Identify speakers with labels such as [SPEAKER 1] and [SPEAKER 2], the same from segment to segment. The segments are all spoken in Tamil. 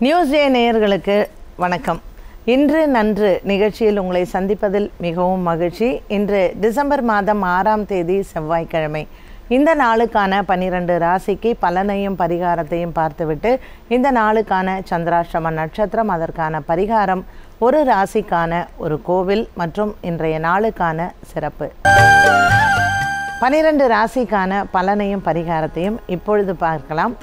[SPEAKER 1] நியூஸ் டே நேயர்களுக்கு வணக்கம் இன்று நன்று நிகழ்ச்சியில் உங்களை சந்திப்பதில் மிகவும் மகிழ்ச்சி இன்று டிசம்பர் மாதம் ஆறாம் தேதி செவ்வாய்க்கிழமை இந்த நாளுக்கான பன்னிரண்டு ராசிக்கு பலனையும் பரிகாரத்தையும் பார்த்துவிட்டு இந்த நாளுக்கான சந்திராஷ்டம நட்சத்திரம் அதற்கான பரிகாரம் ஒரு ராசிக்கான ஒரு கோவில் மற்றும் இன்றைய நாளுக்கான சிறப்பு பனிரெண்டு ராசிக்கான பலனையும் பரிகாரத்தையும் இப்பொழுது பார்க்கலாம்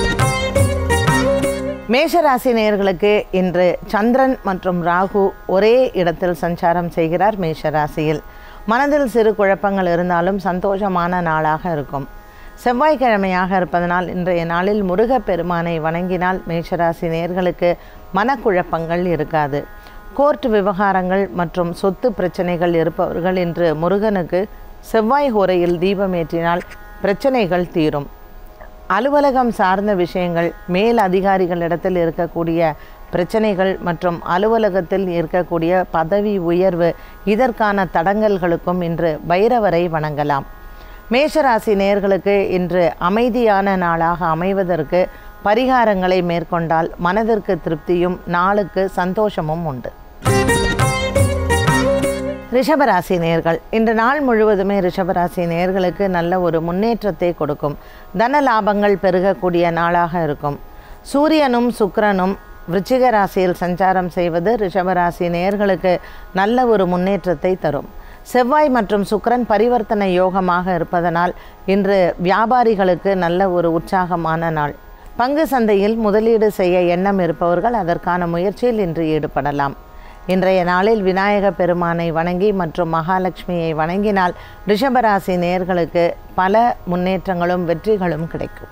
[SPEAKER 1] மேஷராசி நேயர்களுக்கு இன்று சந்திரன் மற்றும் ராகு ஒரே இடத்தில் சஞ்சாரம் செய்கிறார் மேஷராசியில் மனதில் சிறு குழப்பங்கள் இருந்தாலும் சந்தோஷமான நாளாக இருக்கும் செவ்வாய்க்கிழமையாக இருப்பதனால் இன்றைய நாளில் முருகப் பெருமானை வணங்கினால் மேஷராசி நேயர்களுக்கு மனக்குழப்பங்கள் இருக்காது கோர்ட் விவகாரங்கள் மற்றும் சொத்து பிரச்சனைகள் இருப்பவர்கள் இன்று முருகனுக்கு செவ்வாய் ஹோரையில் தீபம் ஏற்றினால் பிரச்சனைகள் தீரும் அலுவலகம் சார்ந்த விஷயங்கள் மேல் அதிகாரிகளிடத்தில் இருக்கக்கூடிய பிரச்சனைகள் மற்றும் அலுவலகத்தில் இருக்கக்கூடிய பதவி உயர்வு இதற்கான தடங்கல்களுக்கும் இன்று பைரவரை வணங்கலாம் மேஷராசி நேயர்களுக்கு இன்று அமைதியான நாளாக அமைவதற்கு பரிகாரங்களை மேற்கொண்டால் மனதிற்கு திருப்தியும் நாளுக்கு சந்தோஷமும் உண்டு ரிஷபராசி நேர்கள் இன்று நாள் முழுவதுமே ரிஷபராசி நேர்களுக்கு நல்ல ஒரு முன்னேற்றத்தை கொடுக்கும் தன லாபங்கள் பெருகக்கூடிய நாளாக இருக்கும் சூரியனும் சுக்கிரனும் விருச்சிக ராசியில் சஞ்சாரம் செய்வது ரிஷபராசி நேர்களுக்கு நல்ல ஒரு முன்னேற்றத்தை தரும் செவ்வாய் மற்றும் சுக்கிரன் பரிவர்த்தனை யோகமாக இருப்பதனால் இன்று வியாபாரிகளுக்கு நல்ல ஒரு உற்சாகமான நாள் பங்கு சந்தையில் முதலீடு செய்ய எண்ணம் இருப்பவர்கள் அதற்கான முயற்சியில் இன்று ஈடுபடலாம் இன்றைய நாளில் விநாயக பெருமானை வணங்கி மற்றும் மகாலட்சுமியை வணங்கினால் ரிஷபராசி நேயர்களுக்கு பல முன்னேற்றங்களும் வெற்றிகளும் கிடைக்கும்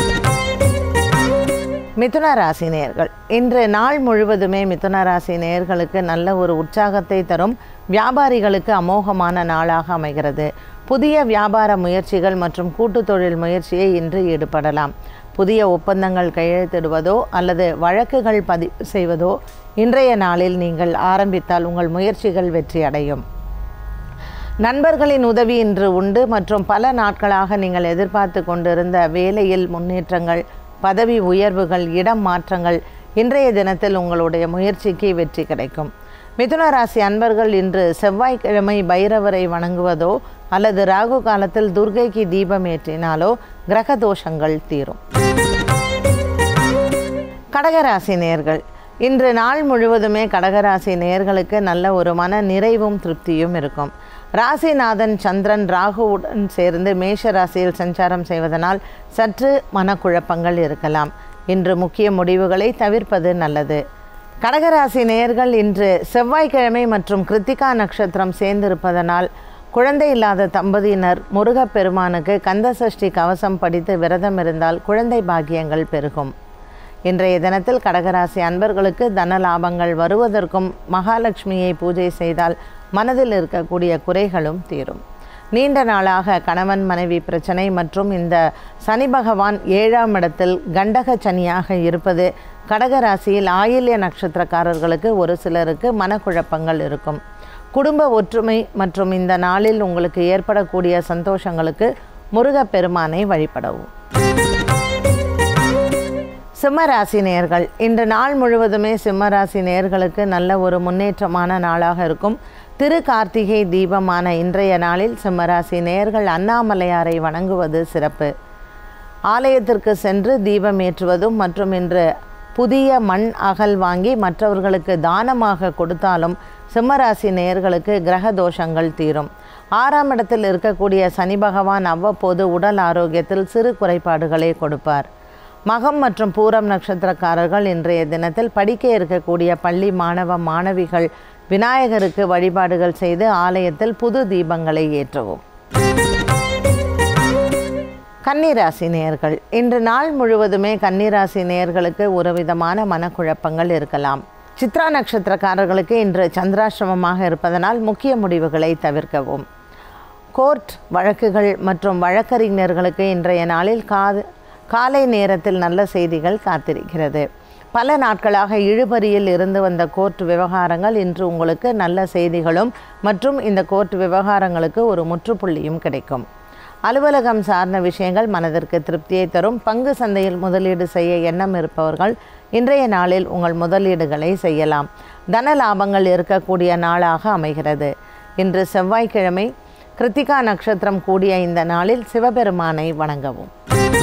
[SPEAKER 1] மிதுன ராசி நேயர்கள் இன்று நாள் முழுவதுமே மிதுன ராசி நேயர்களுக்கு நல்ல ஒரு உற்சாகத்தை தரும் வியாபாரிகளுக்கு அமோகமான நாளாக அமைகிறது புதிய வியாபார முயற்சிகள் மற்றும் கூட்டு தொழில் முயற்சியை இன்று ஈடுபடலாம் புதிய ஒப்பந்தங்கள் கையெழுத்திடுவதோ அல்லது வழக்குகள் பதிவு செய்வதோ இன்றைய நாளில் நீங்கள் ஆரம்பித்தால் உங்கள் முயற்சிகள் வெற்றி அடையும் நண்பர்களின் உதவி இன்று உண்டு மற்றும் பல நாட்களாக நீங்கள் எதிர்பார்த்து கொண்டிருந்த வேலையில் முன்னேற்றங்கள் பதவி உயர்வுகள் இடம் மாற்றங்கள் இன்றைய தினத்தில் உங்களுடைய முயற்சிக்கு வெற்றி கிடைக்கும் மிதுன ராசி அன்பர்கள் இன்று செவ்வாய்க்கிழமை பைரவரை வணங்குவதோ அல்லது ராகு காலத்தில் துர்கைக்கு தீபம் ஏற்றினாலோ கிரக தோஷங்கள் தீரும் கடகராசி நேர்கள் இன்று நாள் முழுவதுமே கடகராசி நேர்களுக்கு நல்ல ஒரு மன நிறைவும் திருப்தியும் இருக்கும் ராசிநாதன் சந்திரன் ராகுவுடன் சேர்ந்து மேஷ ராசியில் சஞ்சாரம் செய்வதனால் சற்று மனக்குழப்பங்கள் இருக்கலாம் இன்று முக்கிய முடிவுகளை தவிர்ப்பது நல்லது கடகராசி நேயர்கள் இன்று செவ்வாய்க்கிழமை மற்றும் கிருத்திகா நட்சத்திரம் சேர்ந்திருப்பதனால் குழந்தை இல்லாத தம்பதியினர் முருகப்பெருமானுக்கு கந்தசஷ்டி கவசம் படித்து விரதம் இருந்தால் குழந்தை பாக்கியங்கள் பெருகும் இன்றைய தினத்தில் கடகராசி அன்பர்களுக்கு தன லாபங்கள் வருவதற்கும் மகாலட்சுமியை பூஜை செய்தால் மனதில் இருக்கக்கூடிய குறைகளும் தீரும் நீண்ட நாளாக கணவன் மனைவி பிரச்சனை மற்றும் இந்த சனி பகவான் ஏழாம் இடத்தில் கண்டக சனியாக இருப்பது கடகராசியில் ஆயில்ய நட்சத்திரக்காரர்களுக்கு ஒரு சிலருக்கு மனக்குழப்பங்கள் இருக்கும் குடும்ப ஒற்றுமை மற்றும் இந்த நாளில் உங்களுக்கு ஏற்படக்கூடிய சந்தோஷங்களுக்கு முருகப்பெருமானை வழிபடவும் சிம்மராசி நேர்கள் இன்று நாள் முழுவதுமே சிம்மராசி நேர்களுக்கு நல்ல ஒரு முன்னேற்றமான நாளாக இருக்கும் திரு கார்த்திகை தீபமான இன்றைய நாளில் சிம்மராசி நேர்கள் அண்ணாமலையாரை வணங்குவது சிறப்பு ஆலயத்திற்கு சென்று தீபம் ஏற்றுவதும் மற்றும் இன்று புதிய மண் அகல் வாங்கி மற்றவர்களுக்கு தானமாக கொடுத்தாலும் சிம்மராசி நேயர்களுக்கு கிரக தோஷங்கள் தீரும் ஆறாம் இடத்தில் இருக்கக்கூடிய சனி பகவான் அவ்வப்போது உடல் ஆரோக்கியத்தில் சிறு குறைபாடுகளை கொடுப்பார் மகம் மற்றும் பூரம் நட்சத்திரக்காரர்கள் இன்றைய தினத்தில் படிக்க இருக்கக்கூடிய பள்ளி மாணவ மாணவிகள் விநாயகருக்கு வழிபாடுகள் செய்து ஆலயத்தில் புது தீபங்களை ஏற்றவும் கன்னிராசி நேயர்கள் இன்று நாள் முழுவதுமே கன்னிராசி நேயர்களுக்கு ஒரு விதமான மனக்குழப்பங்கள் இருக்கலாம் சித்ரா நட்சத்திரக்காரர்களுக்கு இன்று சந்திராசிரமமாக இருப்பதனால் முக்கிய முடிவுகளை தவிர்க்கவும் கோர்ட் வழக்குகள் மற்றும் வழக்கறிஞர்களுக்கு இன்றைய நாளில் காது காலை நேரத்தில் நல்ல செய்திகள் காத்திருக்கிறது பல நாட்களாக இழுபறியில் இருந்து வந்த கோர்ட் விவகாரங்கள் இன்று உங்களுக்கு நல்ல செய்திகளும் மற்றும் இந்த கோர்ட் விவகாரங்களுக்கு ஒரு முற்றுப்புள்ளியும் கிடைக்கும் அலுவலகம் சார்ந்த விஷயங்கள் மனதிற்கு திருப்தியை தரும் பங்கு சந்தையில் முதலீடு செய்ய எண்ணம் இருப்பவர்கள் இன்றைய நாளில் உங்கள் முதலீடுகளை செய்யலாம் தன லாபங்கள் இருக்கக்கூடிய நாளாக அமைகிறது இன்று செவ்வாய்க்கிழமை கிருத்திகா நட்சத்திரம் கூடிய இந்த நாளில் சிவபெருமானை வணங்கவும்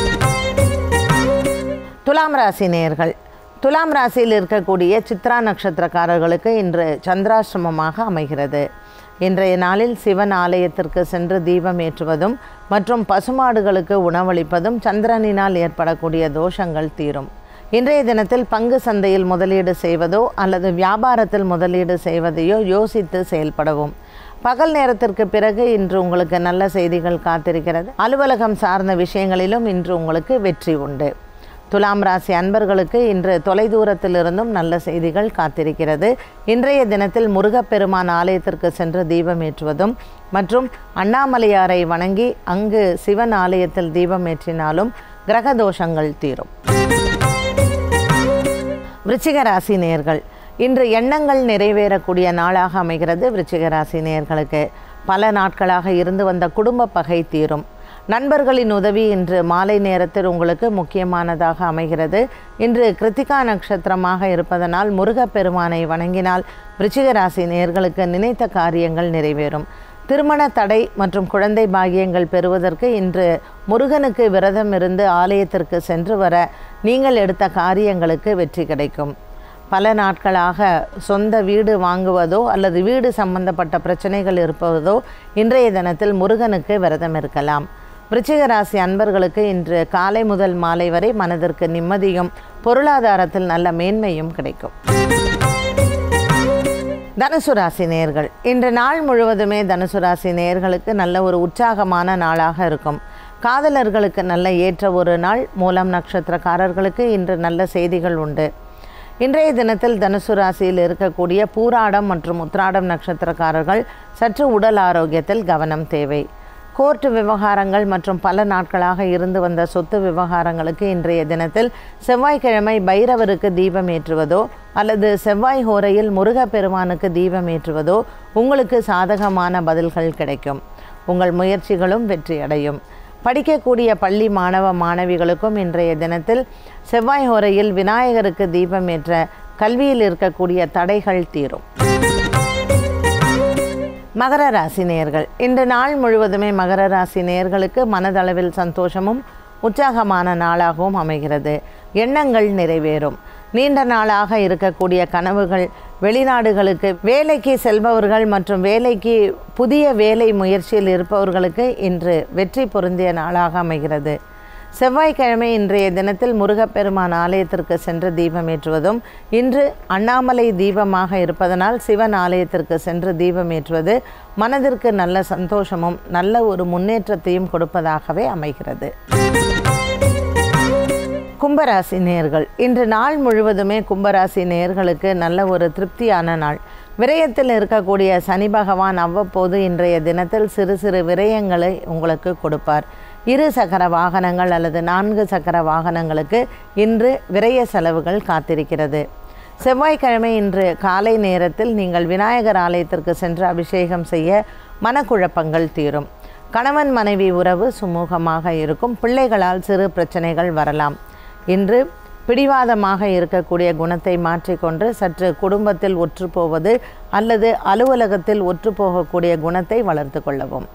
[SPEAKER 1] துலாம் ராசி நேயர்கள் துலாம் ராசியில் இருக்கக்கூடிய சித்ரா நட்சத்திரக்காரர்களுக்கு இன்று சந்திராசிரமமாக அமைகிறது இன்றைய நாளில் சிவன் ஆலயத்திற்கு சென்று தீபம் ஏற்றுவதும் மற்றும் பசுமாடுகளுக்கு உணவளிப்பதும் சந்திரனினால் ஏற்படக்கூடிய தோஷங்கள் தீரும் இன்றைய தினத்தில் பங்கு சந்தையில் முதலீடு செய்வதோ அல்லது வியாபாரத்தில் முதலீடு செய்வதையோ யோசித்து செயல்படவும் பகல் நேரத்திற்கு பிறகு இன்று உங்களுக்கு நல்ல செய்திகள் காத்திருக்கிறது அலுவலகம் சார்ந்த விஷயங்களிலும் இன்று உங்களுக்கு வெற்றி உண்டு துலாம் ராசி அன்பர்களுக்கு இன்று தொலைதூரத்திலிருந்தும் நல்ல செய்திகள் காத்திருக்கிறது இன்றைய தினத்தில் முருகப்பெருமான் ஆலயத்திற்கு சென்று தீபம் ஏற்றுவதும் மற்றும் அண்ணாமலையாரை வணங்கி அங்கு சிவன் ஆலயத்தில் தீபம் ஏற்றினாலும் கிரக தோஷங்கள் தீரும் விருச்சிக ராசி நேர்கள் இன்று எண்ணங்கள் நிறைவேறக்கூடிய நாளாக அமைகிறது விருச்சிக ராசி நேர்களுக்கு பல நாட்களாக இருந்து வந்த குடும்ப பகை தீரும் நண்பர்களின் உதவி இன்று மாலை நேரத்தில் உங்களுக்கு முக்கியமானதாக அமைகிறது இன்று கிருத்திகா நட்சத்திரமாக இருப்பதனால் முருகப்பெருமானை வணங்கினால் விருச்சிக ராசி நேர்களுக்கு நினைத்த காரியங்கள் நிறைவேறும் திருமண தடை மற்றும் குழந்தை பாகியங்கள் பெறுவதற்கு இன்று முருகனுக்கு விரதம் இருந்து ஆலயத்திற்கு சென்று வர நீங்கள் எடுத்த காரியங்களுக்கு வெற்றி கிடைக்கும் பல நாட்களாக சொந்த வீடு வாங்குவதோ அல்லது வீடு சம்பந்தப்பட்ட பிரச்சனைகள் இருப்பதோ இன்றைய தினத்தில் முருகனுக்கு விரதம் இருக்கலாம் விருச்சிக ராசி அன்பர்களுக்கு இன்று காலை முதல் மாலை வரை மனதிற்கு நிம்மதியும் பொருளாதாரத்தில் நல்ல மேன்மையும் கிடைக்கும் தனுசு ராசி நேர்கள் இன்று நாள் முழுவதுமே தனுசு ராசி நேர்களுக்கு நல்ல ஒரு உற்சாகமான நாளாக இருக்கும் காதலர்களுக்கு நல்ல ஏற்ற ஒரு நாள் மூலம் நட்சத்திரக்காரர்களுக்கு இன்று நல்ல செய்திகள் உண்டு இன்றைய தினத்தில் தனுசு ராசியில் இருக்கக்கூடிய பூராடம் மற்றும் உத்ராடம் நட்சத்திரக்காரர்கள் சற்று உடல் ஆரோக்கியத்தில் கவனம் தேவை கோர்ட்டு விவகாரங்கள் மற்றும் பல நாட்களாக இருந்து வந்த சொத்து விவகாரங்களுக்கு இன்றைய தினத்தில் செவ்வாய்க்கிழமை பைரவருக்கு தீபம் ஏற்றுவதோ அல்லது செவ்வாய் ஹோரையில் முருகப்பெருமானுக்கு தீபம் ஏற்றுவதோ உங்களுக்கு சாதகமான பதில்கள் கிடைக்கும் உங்கள் முயற்சிகளும் வெற்றியடையும் படிக்கக்கூடிய பள்ளி மாணவ மாணவிகளுக்கும் இன்றைய தினத்தில் செவ்வாய் ஹோரையில் விநாயகருக்கு தீபம் ஏற்ற கல்வியில் இருக்கக்கூடிய தடைகள் தீரும் மகர ராசி நேயர்கள் இன்று நாள் முழுவதுமே மகர ராசி நேயர்களுக்கு மனதளவில் சந்தோஷமும் உற்சாகமான நாளாகவும் அமைகிறது எண்ணங்கள் நிறைவேறும் நீண்ட நாளாக இருக்கக்கூடிய கனவுகள் வெளிநாடுகளுக்கு வேலைக்கு செல்பவர்கள் மற்றும் வேலைக்கு புதிய வேலை முயற்சியில் இருப்பவர்களுக்கு இன்று வெற்றி பொருந்திய நாளாக அமைகிறது செவ்வாய்க்கிழமை இன்றைய தினத்தில் முருகப்பெருமான் ஆலயத்திற்கு சென்று தீபம் ஏற்றுவதும் இன்று அண்ணாமலை தீபமாக இருப்பதனால் சிவன் ஆலயத்திற்கு சென்று தீபம் ஏற்றுவது மனதிற்கு நல்ல சந்தோஷமும் நல்ல ஒரு முன்னேற்றத்தையும் கொடுப்பதாகவே அமைகிறது கும்பராசி நேர்கள் இன்று நாள் முழுவதுமே கும்பராசி நேர்களுக்கு நல்ல ஒரு திருப்தியான நாள் விரயத்தில் இருக்கக்கூடிய சனி பகவான் அவ்வப்போது இன்றைய தினத்தில் சிறு சிறு விரயங்களை உங்களுக்கு கொடுப்பார் இரு சக்கர வாகனங்கள் அல்லது நான்கு சக்கர வாகனங்களுக்கு இன்று விரய செலவுகள் காத்திருக்கிறது செவ்வாய்க்கிழமை இன்று காலை நேரத்தில் நீங்கள் விநாயகர் ஆலயத்திற்கு சென்று அபிஷேகம் செய்ய மனக்குழப்பங்கள் தீரும் கணவன் மனைவி உறவு சுமூகமாக இருக்கும் பிள்ளைகளால் சிறு பிரச்சனைகள் வரலாம் இன்று பிடிவாதமாக இருக்கக்கூடிய குணத்தை மாற்றிக்கொண்டு சற்று குடும்பத்தில் ஒற்றுப்போவது அல்லது அலுவலகத்தில் ஒற்றுப்போகக்கூடிய குணத்தை வளர்த்து கொள்ளவும்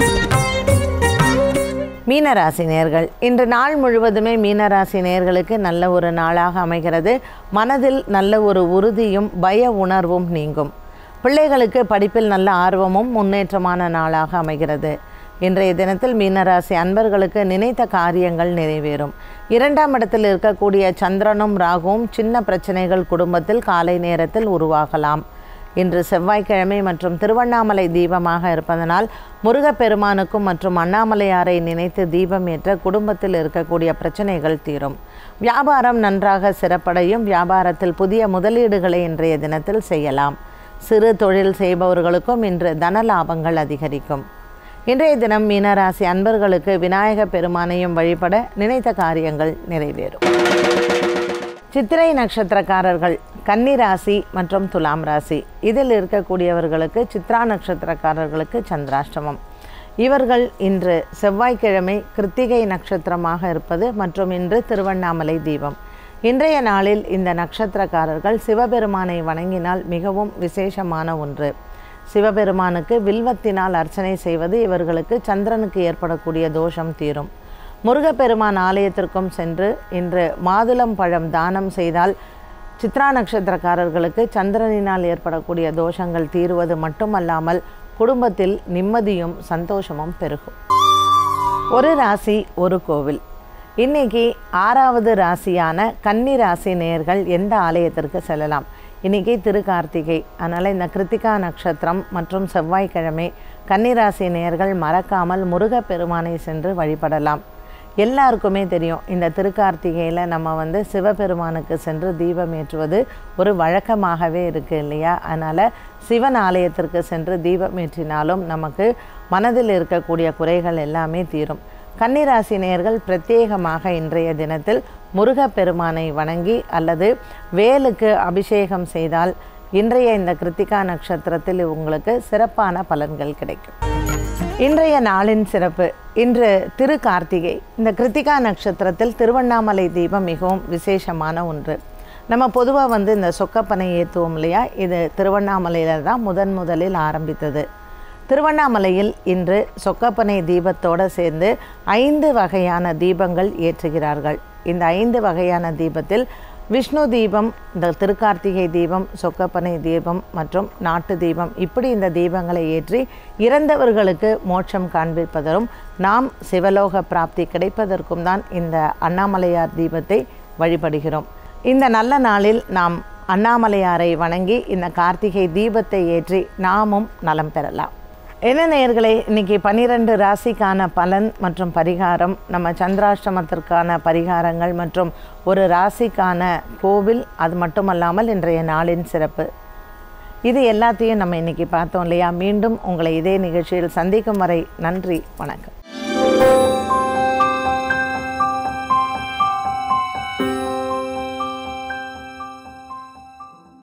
[SPEAKER 1] மீனராசி நேர்கள் இன்று நாள் முழுவதுமே மீனராசி நேர்களுக்கு நல்ல ஒரு நாளாக அமைகிறது மனதில் நல்ல ஒரு உறுதியும் பய உணர்வும் நீங்கும் பிள்ளைகளுக்கு படிப்பில் நல்ல ஆர்வமும் முன்னேற்றமான நாளாக அமைகிறது இன்றைய தினத்தில் மீனராசி அன்பர்களுக்கு நினைத்த காரியங்கள் நிறைவேறும் இரண்டாம் இடத்தில் இருக்கக்கூடிய சந்திரனும் ராகுவும் சின்ன பிரச்சனைகள் குடும்பத்தில் காலை நேரத்தில் உருவாகலாம் இன்று செவ்வாய்க்கிழமை மற்றும் திருவண்ணாமலை தீபமாக இருப்பதனால் முருகப்பெருமானுக்கும் மற்றும் அண்ணாமலையாரை நினைத்து தீபம் ஏற்ற குடும்பத்தில் இருக்கக்கூடிய பிரச்சனைகள் தீரும் வியாபாரம் நன்றாக சிறப்படையும் வியாபாரத்தில் புதிய முதலீடுகளை இன்றைய தினத்தில் செய்யலாம் சிறு தொழில் செய்பவர்களுக்கும் இன்று தன லாபங்கள் அதிகரிக்கும் இன்றைய தினம் மீனராசி அன்பர்களுக்கு விநாயக பெருமானையும் வழிபட நினைத்த காரியங்கள் நிறைவேறும் சித்திரை நட்சத்திரக்காரர்கள் கன்னி ராசி மற்றும் துலாம் ராசி இதில் இருக்கக்கூடியவர்களுக்கு சித்ரா நட்சத்திரக்காரர்களுக்கு சந்திராஷ்டமம் இவர்கள் இன்று செவ்வாய்க்கிழமை கிருத்திகை நட்சத்திரமாக இருப்பது மற்றும் இன்று திருவண்ணாமலை தீபம் இன்றைய நாளில் இந்த நட்சத்திரக்காரர்கள் சிவபெருமானை வணங்கினால் மிகவும் விசேஷமான ஒன்று சிவபெருமானுக்கு வில்வத்தினால் அர்ச்சனை செய்வது இவர்களுக்கு சந்திரனுக்கு ஏற்படக்கூடிய தோஷம் தீரும் முருகப்பெருமான் ஆலயத்திற்கும் சென்று இன்று மாதுளம் பழம் தானம் செய்தால் சித்ரா நட்சத்திரக்காரர்களுக்கு சந்திரனினால் ஏற்படக்கூடிய தோஷங்கள் தீருவது மட்டுமல்லாமல் குடும்பத்தில் நிம்மதியும் சந்தோஷமும் பெருகும் ஒரு ராசி ஒரு கோவில் இன்னைக்கு ஆறாவது ராசியான கன்னி ராசி நேயர்கள் எந்த ஆலயத்திற்கு செல்லலாம் இன்னைக்கு திருக்கார்த்திகை அதனால் இந்த கிருத்திகா நட்சத்திரம் மற்றும் செவ்வாய்க்கிழமை கன்னிராசி நேயர்கள் மறக்காமல் முருகப்பெருமானை சென்று வழிபடலாம் எல்லாருக்குமே தெரியும் இந்த திருக்கார்த்திகையில் நம்ம வந்து சிவபெருமானுக்கு சென்று தீபம் ஏற்றுவது ஒரு வழக்கமாகவே இருக்குது இல்லையா அதனால் சிவன் ஆலயத்திற்கு சென்று தீபம் ஏற்றினாலும் நமக்கு மனதில் இருக்கக்கூடிய குறைகள் எல்லாமே தீரும் கன்னிராசி நேயர்கள் பிரத்யேகமாக இன்றைய தினத்தில் முருகப்பெருமானை வணங்கி அல்லது வேலுக்கு அபிஷேகம் செய்தால் இன்றைய இந்த கிருத்திகா நட்சத்திரத்தில் உங்களுக்கு சிறப்பான பலன்கள் கிடைக்கும் இன்றைய நாளின் சிறப்பு இன்று திரு கார்த்திகை இந்த கிருத்திகா நட்சத்திரத்தில் திருவண்ணாமலை தீபம் மிகவும் விசேஷமான ஒன்று நம்ம பொதுவாக வந்து இந்த சொக்கப்பனை ஏற்றுவோம் இல்லையா இது திருவண்ணாமலையில் தான் முதன் முதலில் ஆரம்பித்தது திருவண்ணாமலையில் இன்று சொக்கப்பனை தீபத்தோடு சேர்ந்து ஐந்து வகையான தீபங்கள் ஏற்றுகிறார்கள் இந்த ஐந்து வகையான தீபத்தில் விஷ்ணு தீபம் இந்த திருக்கார்த்திகை தீபம் சொக்கப்பனை தீபம் மற்றும் நாட்டு தீபம் இப்படி இந்த தீபங்களை ஏற்றி இறந்தவர்களுக்கு மோட்சம் காண்பிப்பதரும் நாம் சிவலோக பிராப்தி கிடைப்பதற்கும் தான் இந்த அண்ணாமலையார் தீபத்தை வழிபடுகிறோம் இந்த நல்ல நாளில் நாம் அண்ணாமலையாரை வணங்கி இந்த கார்த்திகை தீபத்தை ஏற்றி நாமும் நலம் பெறலாம் என்ன நேயர்களே இன்னைக்கு பன்னிரெண்டு ராசிக்கான பலன் மற்றும் பரிகாரம் நம்ம சந்திராஷ்டமத்திற்கான பரிகாரங்கள் மற்றும் ஒரு ராசிக்கான கோவில் அது மட்டுமல்லாமல் இன்றைய நாளின் சிறப்பு இது எல்லாத்தையும் நம்ம இன்னைக்கு பார்த்தோம் இல்லையா மீண்டும் உங்களை இதே நிகழ்ச்சியில் சந்திக்கும் வரை நன்றி வணக்கம்